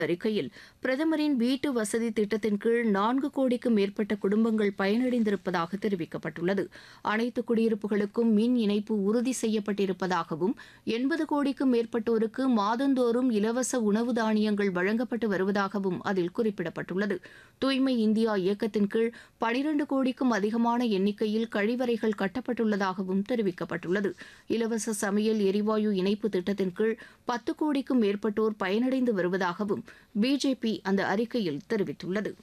அறிக்கையில் பிரதமரின் வீட்டு வசதி திட்டத்தின் கீழ் நான்கு கோடிக்கும் மேற்பட்ட குடும்பங்கள் பயனடைந்திருப்பதாக தெரிவிக்கப்பட்டுள்ளது அனைத்து குடியிருப்புகளுக்கும் மின் இணைப்பு உறுதி செய்யப்பட்டிருப்பதாகவும் எண்பது கோடிக்கும் மேற்பட்டோருக்கு மாதந்தோறும் இலவச உணவு தானியங்கள் வழங்கப்பட்டு வருவதாகவும் அதில் குறிப்பிடப்பட்டுள்ளது தூய்மை இந்தியா இயக்கத்தின் கீழ் பனிரண்டு கோடிக்கும் அதிகமான எண்ணிக்கையில் கழிவறைகள் கட்டப்பட்டுள்ளதாகவும் தெரிவிக்கப்பட்டுள்ளது இலவச சமையல் எரிவாயு இணைப்பு திட்டத்தின் கீழ் பத்து கோடிக்கும் மேற்பட்டோர் பயனடைந்து வருவதாகவும் பிஜேபி அந்த அறிக்கையில் தெரிவித்துள்ளது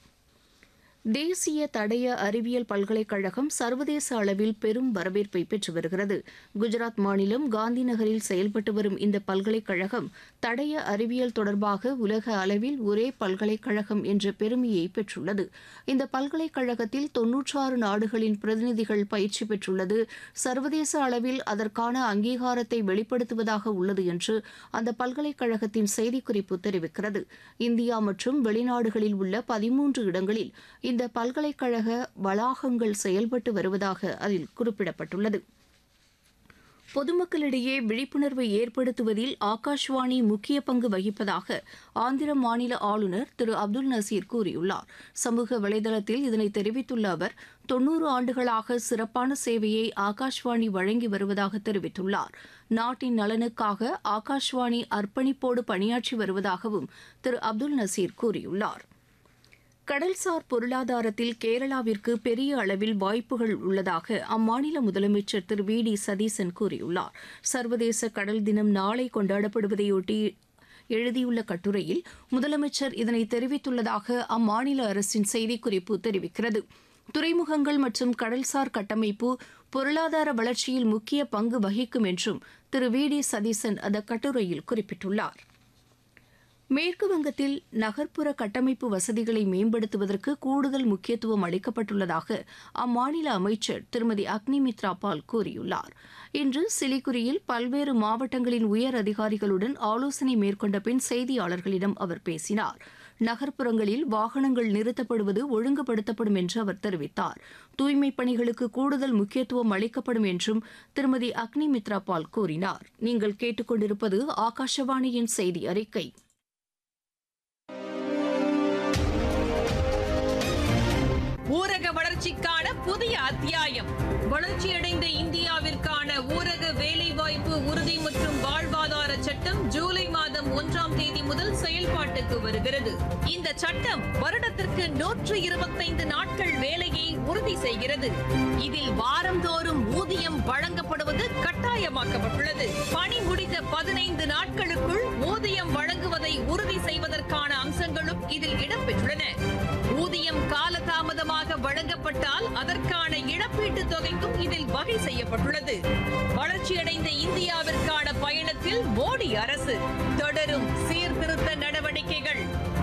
தேசிய தடய அறிவியல் பல்கலைக்கழகம் சர்வதேச அளவில் பெரும் வரவேற்பை பெற்று வருகிறது குஜராத் மாநிலம் காந்தி நகரில் செயல்பட்டு வரும் இந்த பல்கலைக்கழகம் தடய அறிவியல் தொடர்பாக உலக அளவில் ஒரே பல்கலைக்கழகம் என்ற பெருமையை பெற்றுள்ளது இந்த பல்கலைக்கழகத்தில் தொன்னூற்றாறு நாடுகளின் பிரதிநிதிகள் பயிற்சி பெற்றுள்ளது சர்வதேச அளவில் அதற்கான அங்கீகாரத்தை வெளிப்படுத்துவதாக உள்ளது என்று அந்த பல்கலைக்கழகத்தின் செய்திக்குறிப்பு தெரிவிக்கிறது இந்தியா மற்றும் வெளிநாடுகளில் உள்ள பதிமூன்று இடங்களில் இந்த பல்கலைக்கழக வளாகங்கள் செயல்பட்டு வருவதாக அதில் குறிப்பிடப்பட்டுள்ளது பொதுமக்களிடையே விழிப்புணர்வை ஏற்படுத்துவதில் ஆகாஷ்வாணி முக்கிய பங்கு வகிப்பதாக ஆந்திர மாநில ஆளுநர் திரு அப்துல் நசீர் கூறியுள்ளார் சமூக வலைதளத்தில் இதனை தெரிவித்துள்ள அவர் தொன்னூறு ஆண்டுகளாக சிறப்பான சேவையை ஆகாஷ்வாணி வழங்கி வருவதாக தெரிவித்துள்ளார் நாட்டின் நலனுக்காக ஆகாஷ்வாணி அர்ப்பணிப்போடு பணியாற்றி வருவதாகவும் திரு அப்துல் நசீர் கூறியுள்ளார் கடல்சார் பொருளாதாரத்தில் கேரளாவிற்கு பெரிய அளவில் வாய்ப்புகள் உள்ளதாக அம்மாநில முதலமைச்சர் திரு வி டி சதீசன் கூறியுள்ளார் சர்வதேச கடல் தினம் நாளை கொண்டாடப்படுவதையொட்டி எழுதியுள்ள கட்டுரையில் முதலமைச்சர் இதனை தெரிவித்துள்ளதாக அம்மாநில அரசின் செய்திக்குறிப்பு தெரிவிக்கிறது துறைமுகங்கள் மற்றும் கடல்சார் கட்டமைப்பு பொருளாதார வளர்ச்சியில் முக்கிய பங்கு வகிக்கும் என்றும் திரு வி டி சதீசன் அந்த கட்டுரையில் குறிப்பிட்டுள்ளார் மேற்கு வங்கத்தில் நகர்ப்புற கட்டமைப்பு வசதிகளை மேம்படுத்துவதற்கு கூடுதல் முக்கியத்துவம் அளிக்கப்பட்டுள்ளதாக அம்மாநில அமைச்சர் திருமதி அக்னிமித்ரா பால் கூறியுள்ளார் இன்று சிலிகுரியில் பல்வேறு மாவட்டங்களின் உயர் அதிகாரிகளுடன் ஆலோசனை மேற்கொண்ட பின் செய்தியாளர்களிடம் அவர் பேசினார் நகர்ப்புறங்களில் வாகனங்கள் நிறுத்தப்படுவது ஒழுங்குபடுத்தப்படும் என்று அவர் தெரிவித்தார் தூய்மைப் பணிகளுக்கு கூடுதல் முக்கியத்துவம் அளிக்கப்படும் என்றும் திருமதி அக்னிமித்ரா பால் கூறினார் நீங்கள் கேட்டுக்கொண்டிருப்பது ஆகாஷவாணியின் செய்தி அறிக்கை ஊரக வளர்ச்சிக்கான புதிய அத்தியாயம் வளர்ச்சியடைந்த இந்தியாவிற்கான ஊரக வேலைவாய்ப்பு உறுதி மற்றும் வாழ்வாதார சட்டம் ஜூலை மாதம் ஒன்றாம் தேதி முதல் செயல்பாட்டுக்கு வருகிறது இந்த சட்டம் வருடத்திற்கு நூற்று இருபத்தைந்து நாட்கள் வேலையை உறுதி செய்கிறது இதில் வாரந்தோறும் ஊதியம் வழங்கப்படுவது கட்டாயமாக்கப்பட்டுள்ளது பணி முடிந்த பதினைந்து நாட்களுக்குள் ஊதியம் வழங்குவதை உறுதி செய்வதற்கான அம்சங்களும் இதில் இடம்பெற்றுள்ளன ஊதியம் காலதாமதமாக வழங்கப்பட்டால் அதற்கான இழப்பீட்டுத் தொகைக்கும் இதில் வகை செய்யப்பட்டுள்ளது வளர்ச்சியடைந்த இந்தியாவிற்கான பயணத்தில் மோடி அரசு தொடரும் சீர்திருத்த நடவடிக்கைகள்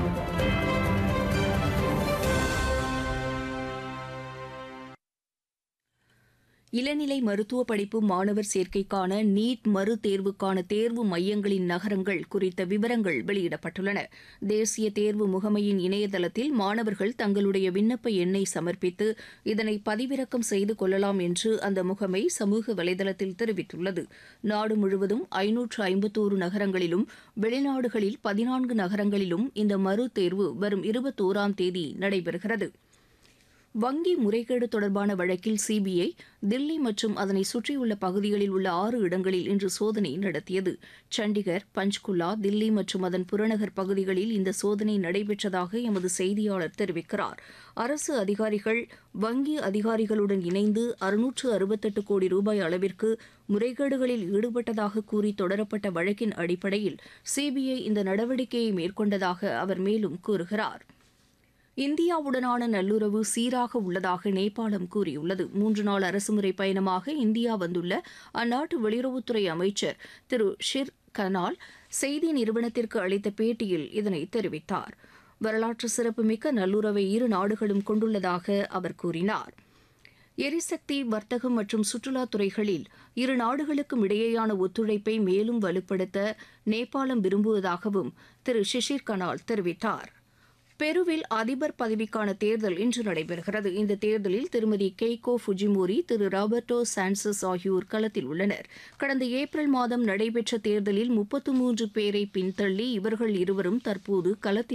இளநிலை மருத்துவ படிப்பு மாணவர் சேர்க்கைக்கான நீட் மறு தேர்வுக்கான தேர்வு மையங்களின் நகரங்கள் குறித்த விவரங்கள் வெளியிடப்பட்டுள்ளன தேசிய தேர்வு முகமையின் இணையதளத்தில் மாணவர்கள் தங்களுடைய விண்ணப்ப எண்ணை சமர்ப்பித்து இதனை பதிவிறக்கம் செய்து கொள்ளலாம் என்று அந்த முகமை சமூக வலைதளத்தில் தெரிவித்துள்ளது நாடு முழுவதும் ஐநூற்று ஐம்பத்தோரு நகரங்களிலும் வெளிநாடுகளில் பதினான்கு நகரங்களிலும் இந்த மறு தேர்வு வரும் இருபத்தோராம் தேதி நடைபெறுகிறது வங்கி முறைகேடு தொடர்பான வழக்கில் சிபிஐ தில்லி மற்றும் அதனை சுற்றியுள்ள பகுதிகளில் உள்ள ஆறு இடங்களில் இன்று சோதனை நடத்தியது சண்டிகர் பஞ்ச்குலா தில்லி மற்றும் அதன் புறநகர் பகுதிகளில் இந்த சோதனை நடைபெற்றதாக எமது செய்தியாளர் தெரிவிக்கிறார் அரசு அதிகாரிகள் வங்கி அதிகாரிகளுடன் இணைந்து அறுநூற்று அறுபத்தெட்டு கோடி ரூபாய் அளவிற்கு முறைகேடுகளில் ஈடுபட்டதாக கூறி தொடரப்பட்ட வழக்கின் அடிப்படையில் சிபிஐ இந்த நடவடிக்கையை மேற்கொண்டதாக அவர் மேலும் கூறுகிறார் இந்தியாவுடனான நல்லுறவு சீராக உள்ளதாக நேபாளம் கூறியுள்ளது மூன்று நாள் அரசுமுறை பயணமாக இந்தியா வந்துள்ள அந்நாட்டு வெளியுறவுத்துறை அமைச்சர் திரு ஷிர் கனால் செய்தி நிறுவனத்திற்கு அளித்த பேட்டியில் இதனை தெரிவித்தார் வரலாற்று சிறப்புமிக்க நல்லுறவை இரு நாடுகளும் கொண்டுள்ளதாக அவர் கூறினார் எரிசக்தி வர்த்தகம் மற்றும் சுற்றுலாத் துறைகளில் இரு நாடுகளுக்கும் இடையேயான ஒத்துழைப்பை மேலும் வலுப்படுத்த நேபாளம் விரும்புவதாகவும் திரு ஷிஷிர் கனால் தெரிவித்தார் பெருவில் அதிபர் பதவிக்கான தேர்தல் இன்று நடைபெறுகிறது இந்த தேர்தலில் திருமதி கெய்கோ ஃபுஜிமோரி திரு ராபர்டோ சான்சஸ் ஆகியோர் களத்தில் உள்ளனர் கடந்த ஏப்ரல் மாதம் நடைபெற்ற தேர்தலில் முப்பத்து மூன்று பேரை பின்தள்ளி இவர்கள் இருவரும் தற்போது களத்தில்